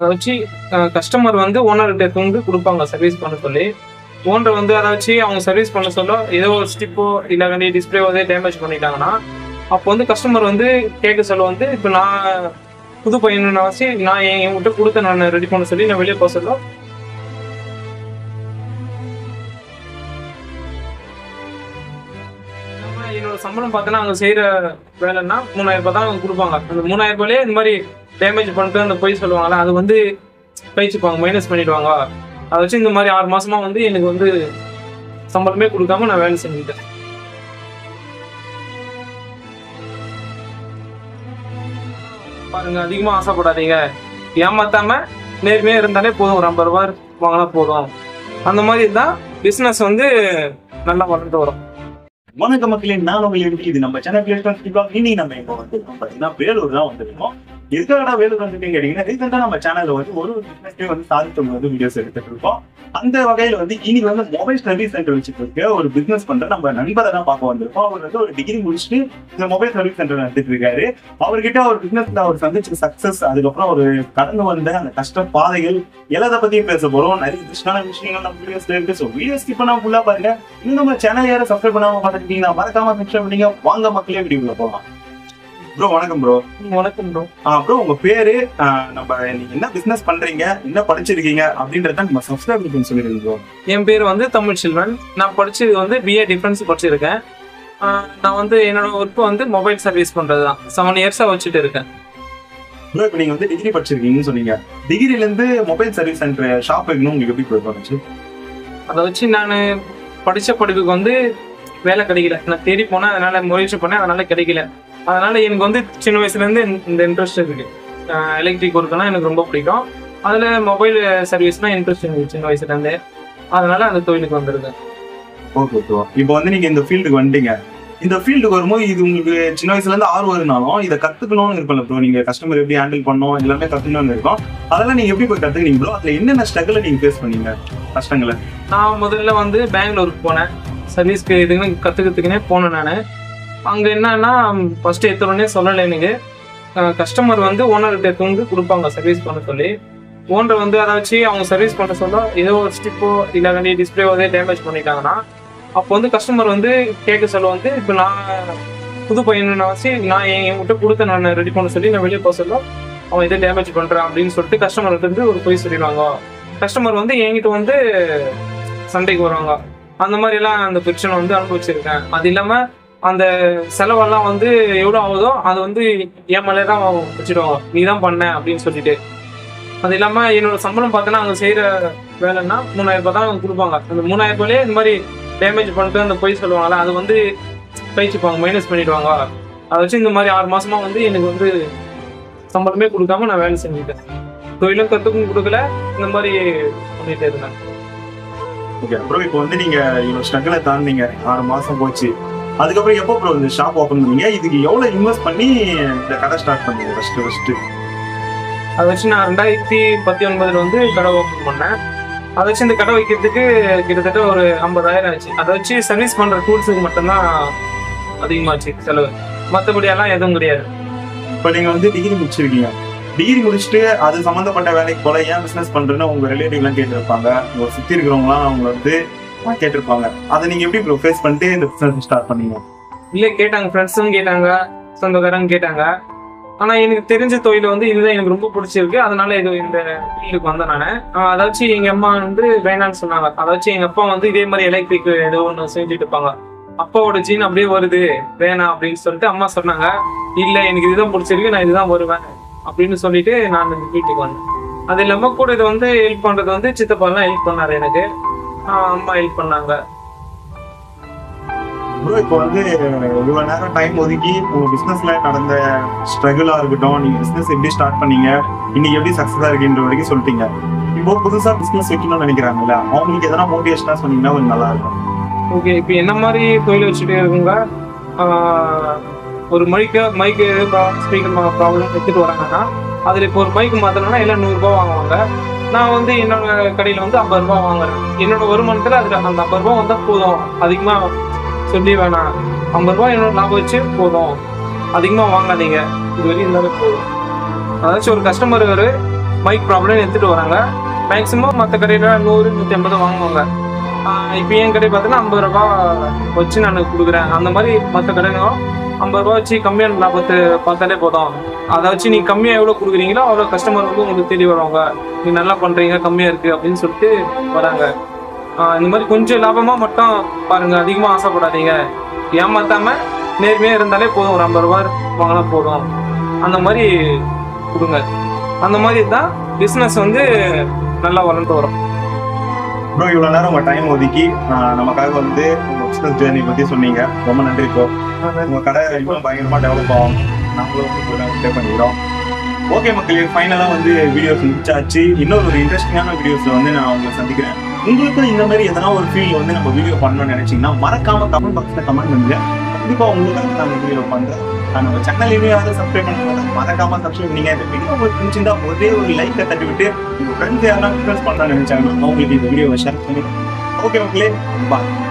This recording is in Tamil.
அதை வச்சு கஸ்டமர் வந்து ஓனர்கிட்ட வந்து கொடுப்பாங்க சர்வீஸ் பண்ண சொல்லி ஓனர் வந்து அதை வச்சு அவங்க சர்வீஸ் பண்ண சொல்ல ஏதோ ஒரு ஸ்டிப்போ இல்லை கண்டி டிஸ்பிளே வந்து டேமேஜ் பண்ணிட்டாங்கன்னா அப்போ வந்து கஸ்டமர் வந்து கேட்க சொல்ல வந்து இப்போ நான் புது பையன் வச்சு நான் என் என்கிட்ட கொடுத்த நான் ரெடி பண்ண சொல்லி நான் வெளியே போக சொல்ல நம்ம என்னோட சம்பளம் பார்த்தோன்னா அவங்க செய்யற வேலைன்னா மூணாயிரம் ரூபாய் தான் அவங்க கொடுப்பாங்க அந்த மூணாயிரம் ரூபாயிலே இந்த மாதிரி டேமேஜ் பண்ணிட்டு அந்த பொய் சொல்லுவாங்கல்ல அது வந்து கழிச்சுப்பாங்க மைனஸ் பண்ணிடுவாங்க அதை வச்சு இந்த மாதிரி ஆறு மாசமா வந்து எனக்கு வந்து சம்பளமே கொடுக்காம நான் வேலை செஞ்சுட்டேன் பாருங்க அதிகமா ஆசைப்படாதீங்க ஏமாத்தாம நேர்மையா இருந்தாலே போதும் ஒரு ஐம்பது ரூபாய் வாங்கினா போதும் அந்த மாதிரி தான் பிசினஸ் வந்து நல்லா வளர்ந்து வரும் வணக்க மக்களே நான் உங்களை எப்படி இது நம்ம சேனல் பிளேஸ் இன்னைக்கு நம்ம இப்போ வந்திருக்கோம் பாத்தீங்கன்னா வேலூர் தான் வந்திருக்கோம் எதுக்காக வேலூர் வந்துருக்கீங்க கேட்டீங்கன்னா ரீசெண்டா நம்ம சேனல்ல வந்து ஒரு ஒரு பிசினஸ்லயே வந்து சாதித்தவங்க வந்து வீடியோஸ் எடுத்துட்டு இருக்கோம் அந்த வகையில வந்து இன்னைக்கு வந்து மொபைல் சர்வீஸ் சென்டர் வச்சுட்டு இருக்க ஒரு பிசினஸ் பண்ற நம்ம நண்பரை தான் பார்க்க வந்திருக்கோம் அவர் வந்து ஒரு டிகிரி முடிச்சுட்டு இந்த மொபைல் சர்வீஸ் சென்டர் நடத்திட்டு இருக்காரு அவர்கிட்ட ஒரு பிசினஸ்ல அவர் சந்திச்ச சக்சஸ் அதுக்கப்புறம் ஒரு கடந்து வந்த அந்த கஷ்ட பாதைகள் எல்லாத்த பத்தியும் பேச போறோம் நிறைய இன்ட்ரெஸ்டான விஷயங்கள் நம்ம வீடியோஸ்ல இருக்கு ஸோ வீடியோ ஸ்கிப் பண்ணாம ஃபுல்லா பாருங்க இன்னும் நம்ம சேனல் யாரும் சப்ஸ்கிரைப் பண்ணாம பார்த்துருக்கீங்கன்னா மறக்காம சப்ஸ்கிரைப் பண்ணீங்க வாங்க மக்களே வீடியோக்குள்ள போகலாம் ப்ரோ வணக்கம் ப்ரோ வணக்கம் ப்ரோ ப்ரோ உங்க பேரு ஆ, நம்ம நீங்க என்ன பிசினஸ் பண்றீங்க என்ன படிச்சிருக்கீங்க அப்படின்றத நம்ம சப்ஸ்கிரைப் பண்ணி சொல்லிடுங்க ப்ரோ என் பேர் வந்து தமிழ் செல்வன் நான் படிச்சது வந்து பிஏ டிஃபென்ஸ் படிச்சிருக்கேன் ஆஹ் நான் வந்து என்னோட ஒர்க் வந்து மொபைல் சர்வீஸ் பண்றது தான் செவன் இயர்ஸா வச்சுட்டு இருக்கேன் ப்ரோ இப்போ நீங்க வந்து டிகிரி படிச்சிருக்கீங்கன்னு சொன்னீங்க டிகிரில இருந்து மொபைல் சர்வீஸ் சென்டர் ஷாப் வைக்கணும் உங்களுக்கு எப்படி ப்ரோ தோணுச்சு அதை வச்சு நான் படிச்ச படிப்புக்கு வந்து வேலை கிடைக்கல நான் தேடி போனேன் அதனால முயற்சி பண்ணேன் அதனால கிடைக்கல அதனால எனக்கு வந்து சின்ன வயசுல இருந்து இந்த- இந்த இன்ட்ரெஸ்ட் இருக்கு எலக்ட்ரிக் ஒர்க்குனா எனக்கு ரொம்ப பிடிக்கும் அதுல மொபைல் சர்வீஸ்னா இன்ட்ரெஸ்ட் இருந்துச்சு சின்ன வயசுல இருந்தே அதனால அந்த தொழிலுக்கு வந்திருக்கேன் ஓகே ப்ரோ இப்போ வந்து நீங்க இந்த ஃபீல்டுக்கு வந்துட்டீங்க இந்த ஃபீல்டுக்கு வரும்போது இது உங்களுக்கு சின்ன வயசுல இருந்து ஆர்வம் இருந்தாலும் இதை கத்துக்கணும்னு இருக்கும்ல ப்ரோ நீங்க கஸ்டமர் எப்படி ஹேண்டில் பண்ணணும் எல்லாமே கத்துக்கணும்னு இருக்கும் அதெல்லாம் நீங்க எப்படி போய் கத்துக்கிட்டீங்க ப்ரோ அதுல என்னென்ன ஸ்ட்ரகிள் நீங்க ஃபேஸ் பண்ணீங்க கஷ்டங்களை நான் முதல்ல வந்து பெங்களூருக்கு போனேன் சர்வீஸ்க்கு இதுக்குன்னு கற்றுக்கிறதுக்குனே போனேன் நான் அங்கே என்னன்னா ஃபர்ஸ்ட் எடுத்தோடனே சொல்லலை எனக்கு கஸ்டமர் வந்து ஓனர்கிட்ட எடுத்து வந்து கொடுப்பாங்க சர்வீஸ் பண்ண சொல்லி ஓனர் வந்து அதை வச்சு அவங்க சர்வீஸ் பண்ண சொல்ல ஏதோ ஒரு ஸ்டிப்போ இல்லை கண்டி டிஸ்பிளே வந்து டேமேஜ் பண்ணிட்டாங்கன்னா அப்போ வந்து கஸ்டமர் வந்து கேட்க சொல்ல வந்து இப்போ நான் புது பையன் வச்சு நான் என் என்கிட்ட கொடுத்த நான் ரெடி பண்ண சொல்லி நான் வெளியே போக சொல்ல அவன் இதை டேமேஜ் பண்ணுறான் அப்படின்னு சொல்லிட்டு கஸ்டமர் வந்து ஒரு பொய் சொல்லிடுவாங்க கஸ்டமர் வந்து என்கிட்ட வந்து சண்டைக்கு வருவாங்க அந்த மாதிரி எல்லாம் அந்த பிரச்சனை வந்து அனுபவிச்சிருக்கேன் அது இல்லாம அந்த செலவெல்லாம் வந்து எவ்வளோ ஆகுதோ அது வந்து என் மேலே தான் வச்சுடுவாங்க நீ தான் பண்ண அப்படின்னு சொல்லிட்டு அது இல்லாம என்னோட சம்பளம் பார்த்தோன்னா அவங்க செய்யற வேலைன்னா மூணாயிரம் ரூபாய் தான் அவங்க கொடுப்பாங்க அந்த மூணாயிரம் ரூபாயிலே இந்த மாதிரி டேமேஜ் பண்ணிட்டு அந்த பொய் சொல்லுவாங்கல்ல அது வந்து கழிச்சுப்பாங்க மைனஸ் பண்ணிடுவாங்க அதை வச்சு இந்த மாதிரி ஆறு மாசமா வந்து எனக்கு வந்து சம்பளமே கொடுக்காம நான் வேலை செஞ்சுட்டேன் தொழிலும் கத்துக்கும் கொடுக்கல இந்த மாதிரி பண்ணிட்டு இருந்தேன் ஓகே ப்ரோ இப்போ வந்து நீங்க இவ்வளவு ஸ்ட்ரகிளை தாண்டிங்க ஆறு மாசம் போச்சு அதுக்கப்புறம் எப்போ ப்ரோ இந்த ஷாப் ஓப்பன் பண்ணீங்க இதுக்கு எவ்வளவு இன்வெஸ்ட் பண்ணி இந்த கடை ஸ்டார்ட் பண்ணீங்க ஃபர்ஸ்ட் ஃபர்ஸ்ட் அதை வச்சு நான் ரெண்டாயிரத்தி பத்தி ஒன்பதுல வந்து கடை ஓப்பன் பண்ணேன் அதை வச்சு இந்த கடை வைக்கிறதுக்கு கிட்டத்தட்ட ஒரு ஐம்பதாயிரம் ஆச்சு அதை வச்சு சர்வீஸ் பண்ற டூல்ஸுக்கு மட்டும்தான் அதிகமாச்சு செலவு மற்றபடி எல்லாம் எதுவும் கிடையாது இப்போ நீங்க வந்து டிகிரி முடிச்சிருக்கீங்க டிகிரி முடிச்சுட்டு அது சம்மந்தப்பட்ட வேலைக்கு போல ஏன் பிசினஸ் பண்றேன்னு உங்க ரிலேட்டிவ் எல்லாம் கேட்டிருப்பாங்க உங்க சுத்தி இருக்கிறவங்களாம் அவங்க வந்து கேட்டிருப்பாங்க அதை நீங்க எப்படி ப்ரோ ஃபேஸ் பண்ணிட்டு இந்த பிசினஸ் ஸ்டார்ட் பண்ணீங்க இல்ல கேட்டாங்க ஃப்ரெண்ட்ஸும் கேட்டாங்க சொந்தக்காரங்க கேட்டாங்க ஆனா எனக்கு தெரிஞ்ச தொழில் வந்து இதுதான் எனக்கு ரொம்ப பிடிச்சிருக்கு அதனால இது இந்த ஃபீல்டுக்கு வந்தேன் நான் அதை வச்சு எங்க அம்மா வந்து வேணாம்னு சொன்னாங்க அதை வச்சு எங்க அப்பா வந்து இதே மாதிரி எலக்ட்ரிக் ஏதோ ஒன்று செஞ்சுட்டு இருப்பாங்க அப்பாவோட ஜீன் அப்படியே வருது வேணாம் அப்படின்னு சொல்லிட்டு அம்மா சொன்னாங்க இல்ல எனக்கு இதுதான் பிடிச்சிருக்கு நான் இதுதான் வருவேன் அப்படின்னு சொல்லிட்டு நான் இந்த வீட்டுக்கு வந்தேன் அது இல்லாம கூட இது வந்து ஹெல்ப் பண்றது வந்து சித்தப்பாலாம் ஹெல்ப் பண்ணாரு எனக்கு ஆஹ் அம்மா ஹெல்ப் பண்ணாங்க ப்ரோ இப்போ வந்து இவ்வளவு நேரம் டைம் ஒதுக்கி உங்க பிசினஸ்ல நடந்த ஸ்ட்ரகிளா இருக்கட்டும் நீங்க பிசினஸ் எப்படி ஸ்டார்ட் பண்ணீங்க இன்னைக்கு எப்படி சக்சஸா இருக்குன்ற வரைக்கும் சொல்லிட்டீங்க இப்போ புதுசா பிசினஸ் வைக்கணும்னு நினைக்கிறாங்கல்ல அவங்களுக்கு எதனா மோட்டிவேஷனா சொன்னீங்கன்னா கொஞ்சம் நல்லா இருக்கும் ஓகே இப்போ என்ன மாதிரி தொழில் வச்சுட்டு இருக்கவங்க ஆஹ், ஒரு மைக்கு மைக்கு ஸ்பீக்கர் ப்ராப்ளம் எடுத்துட்டு வராங்கன்னா அதில் இப்போ ஒரு மைக் மாற்றணும்னா எல்லாம் நூறுரூபா வாங்குவாங்க நான் வந்து என்னோட கடையில் வந்து ஐம்பது ரூபா வாங்குறேன் என்னோட வருமானத்தில் அதில் அந்த ஐம்பது ரூபா வந்தால் போதும் அதிகமாக சொல்லி வேணாம் ஐம்பது ரூபா என்னோட லாபம் வச்சு போதும் அதிகமாக வாங்காதீங்க இது வரையும் இருந்தாலும் போதும் அதாச்சும் ஒரு கஸ்டமர் ஒரு மைக் ப்ராப்ளம் எடுத்துகிட்டு வராங்க மேக்ஸிமம் மற்ற கடையில் நூறு நூற்றி ஐம்பது வாங்குவாங்க இப்போ என் கடை பார்த்தீங்கன்னா ஐம்பது ரூபா வச்சு நான் கொடுக்குறேன் அந்த மாதிரி மற்ற கடைங்களும் ஐம்பது ரூபா வச்சு கம்மியான லாபத்தை பார்த்தாலே போதும் அதை வச்சு நீங்கள் கம்மியாக எவ்வளோ கொடுக்குறீங்களோ அவ்வளோ கஸ்டமர் வந்து உங்களுக்கு தேடி வருவாங்க நீங்கள் நல்லா பண்ணுறீங்க கம்மியாக இருக்குது அப்படின்னு சொல்லிட்டு வராங்க ஆஹ் இந்த மாதிரி கொஞ்சம் லாபமாக மட்டும் பாருங்க அதிகமாக ஆசைப்படாதீங்க ஏமாத்தாம நேர்மையாக இருந்தாலே போதும் ஒரு ஐம்பது ரூபா வாங்கினா போதும் அந்த மாதிரி கொடுங்க அந்த மாதிரி தான் பிஸ்னஸ் வந்து நல்லா வளர்ந்து வரும் ப்ரோ இவ்வளவு நேரம் உங்க டைம் ஒதுக்கி ஆஹ், நமக்காக வந்து உங்க பிசினஸ் ஜேர்னி பத்தி சொன்னீங்க ரொம்ப நன்றி ப்ரோ உங்க கடை இன்னும் பயங்கரமா டெவலப் ஆகும் நாங்களும் வந்து ப்ளே பண்ணிக்கிறோம் ஓகே மக்களே ஃபைனலா வந்து வீடியோஸ் முடிச்சாச்சு இன்னொரு ஒரு இன்ட்ரெஸ்டிங்கான வீடியோஸ்ல வந்து நான் உங்களை சந்திக்கிறேன் உங்களுக்கு இந்த மாதிரி எதனா ஒரு ஃபீல் வந்து நம்ம வீடியோ பண்ணணும்னு நினைச்சீங்கன்னா மறக்காம கமெண்ட் பாக்ஸ்ல கமெண்ட் பண்ணுங்க கண்டிப்பா உங்களுக்காக நாங்க வீடியோ பண்றோம் நான் நம்ம சேனல் இனியும் யாராவது சப்ஸ்கிரைப் பண்ணுங்க மறக்காம சப்ஸ்கிரைப் பண்ணீங்க இந்த வீடியோ உங்களுக்கு பிடிச்சிருந்தா ஒரே ஒரு லைக்கை தட்டி விட்டு உங்க ஃப்ரெண்ட்ஸ் யாரெல்லாம் பிஸ்னஸ் பண்ணணும்னு நினைச்சாங்கன்னா அவங்களுக்கு இந்த வீடியோவை ஷேர் பண்ணி ஓகே மக்களே பாய்